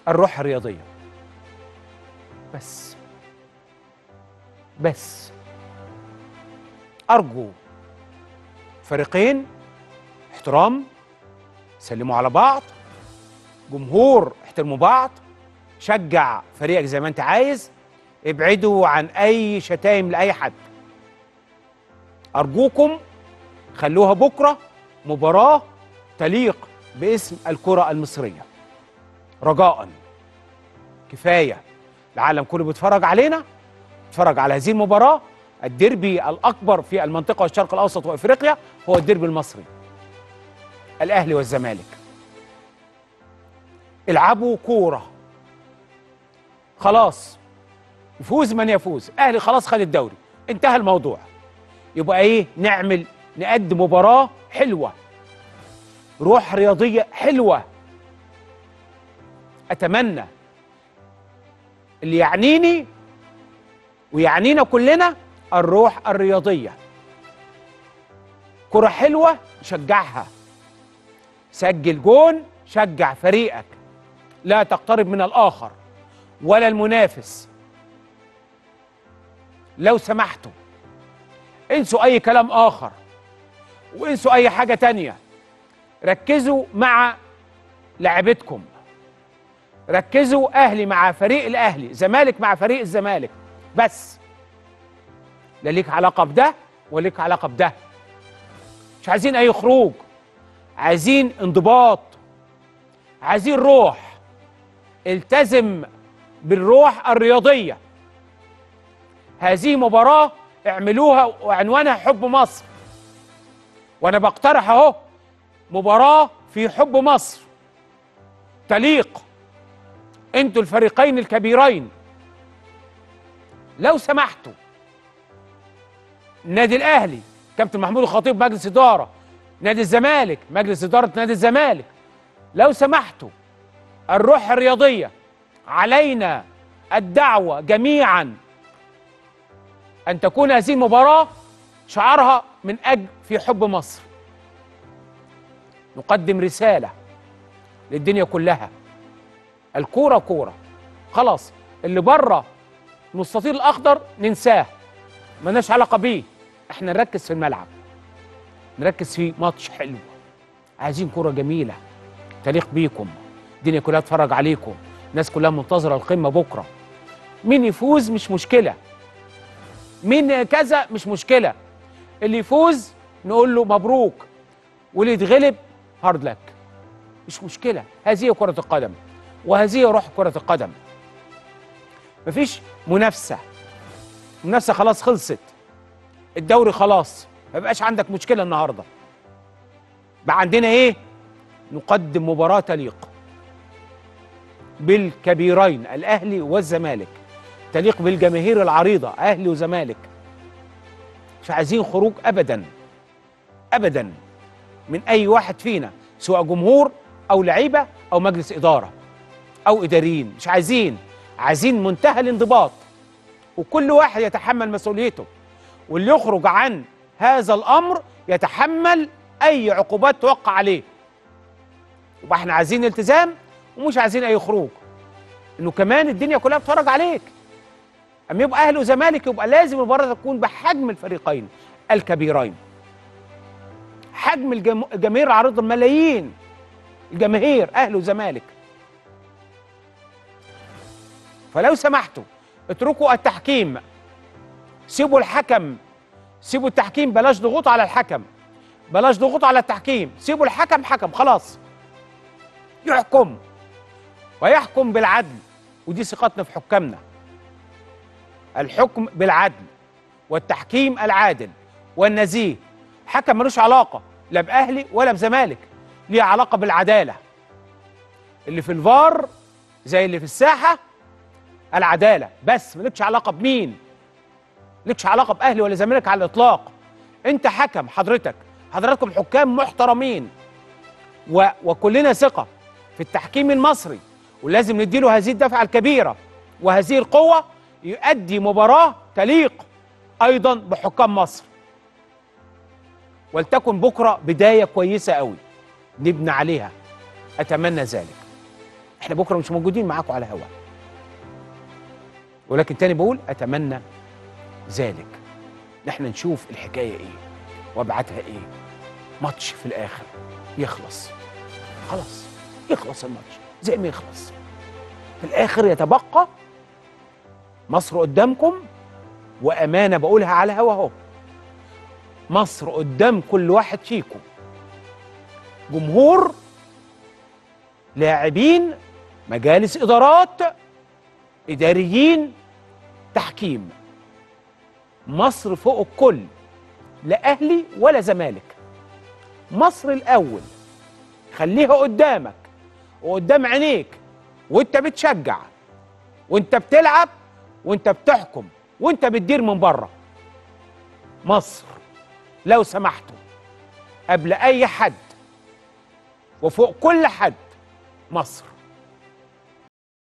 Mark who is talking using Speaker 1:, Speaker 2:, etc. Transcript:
Speaker 1: الروح الرياضيه بس بس ارجو فريقين احترام سلموا على بعض جمهور احترموا بعض شجع فريقك زي ما انت عايز ابعدوا عن اي شتايم لاي حد ارجوكم خلوها بكره مباراه تليق باسم الكره المصريه رجاء كفايه العالم كله بيتفرج علينا بيتفرج على هذه المباراه الديربي الاكبر في المنطقه والشرق الاوسط وافريقيا هو الديربي المصري الاهلي والزمالك العبوا كوره خلاص يفوز من يفوز اهلي خلاص خد الدوري انتهى الموضوع يبقى ايه نعمل نقدم مباراه حلوه روح رياضيه حلوه اتمنى اللي يعنيني ويعنينا كلنا الروح الرياضيه كره حلوه شجعها سجل جون شجع فريقك لا تقترب من الاخر ولا المنافس لو سمحتوا انسوا اي كلام اخر وانسوا اي حاجه تانية ركزوا مع لعبتكم ركزوا اهلي مع فريق الاهلي زمالك مع فريق الزمالك بس لا ليك علاقه بده ولا ليك علاقه بده مش عايزين اي خروج عايزين انضباط عايزين روح التزم بالروح الرياضيه هذه مباراه اعملوها وعنوانها حب مصر وانا بقترح اهو مباراه في حب مصر تليق انتوا الفريقين الكبيرين لو سمحتوا النادي الاهلي كابتن محمود الخطيب مجلس اداره نادي الزمالك مجلس اداره نادي الزمالك لو سمحتوا الروح الرياضيه علينا الدعوه جميعا ان تكون هذه المباراه شعارها من اجل في حب مصر نقدم رساله للدنيا كلها الكوره كوره خلاص اللي بره المستطيل الاخضر ننساه ملناش علاقه بيه احنا نركز في الملعب نركز في ماتش حلو عايزين كوره جميله تليق بيكم الدنيا كلها تتفرج عليكم الناس كلها منتظره القمه بكره مين يفوز مش مشكله مين كذا مش مشكله اللي يفوز نقول له مبروك واللي يتغلب هارد لك مش مشكله هذه كره القدم وهذه روح كره القدم مفيش منافسه المنافسه خلاص خلصت الدوري خلاص ما بقاش عندك مشكله النهارده بقى عندنا ايه نقدم مباراه تليق بالكبيرين الاهلي والزمالك تليق بالجماهير العريضه اهلي وزمالك مش عايزين خروج ابدا ابدا من اي واحد فينا سواء جمهور او لعيبه او مجلس اداره او اداريين مش عايزين عايزين منتهى الانضباط وكل واحد يتحمل مسؤوليته واللي يخرج عن هذا الامر يتحمل اي عقوبات توقع عليه يبقى احنا عايزين التزام ومش عايزين اي خروج انه كمان الدنيا كلها بتتفرج عليك اما يبقى اهلي وزمالك يبقى لازم المباراه تكون بحجم الفريقين الكبيرين حجم الجم... الجماهير عرض الملايين الجماهير اهلي وزمالك فلو سمحتوا اتركوا التحكيم سيبوا الحكم سيبوا التحكيم بلاش ضغوط على الحكم بلاش ضغوط على التحكيم سيبوا الحكم حكم خلاص يحكم ويحكم بالعدل ودي ثقتنا في حكامنا الحكم بالعدل والتحكيم العادل والنزيه حكم ملوش علاقه لا باهلي ولا بزمالك ليه علاقه بالعداله اللي في الفار زي اللي في الساحه العداله بس مالكش علاقه بمين مالكش علاقه باهلي ولا زمالك على الاطلاق انت حكم حضرتك حضراتكم حكام محترمين و... وكلنا ثقه في التحكيم المصري ولازم نديله هذه الدفعه الكبيره وهذه القوه يؤدي مباراه تليق ايضا بحكام مصر ولتكن بكره بدايه كويسه قوي نبني عليها اتمنى ذلك احنا بكره مش موجودين معاكم على هوا ولكن تاني بقول اتمنى ذلك نحن نشوف الحكايه ايه وابعادها ايه ماتش في الاخر يخلص خلاص يخلص الماتش زي ما يخلص في الاخر يتبقى مصر قدامكم وامانه بقولها على هوا اهو مصر قدام كل واحد فيكم جمهور لاعبين مجالس ادارات اداريين تحكيم مصر فوق الكل لا اهلي ولا زمالك مصر الاول خليها قدامك وقدام عينيك وانت بتشجع وانت بتلعب وانت بتحكم وانت بتدير من بره مصر لو سمحتوا قبل اي حد وفوق كل حد مصر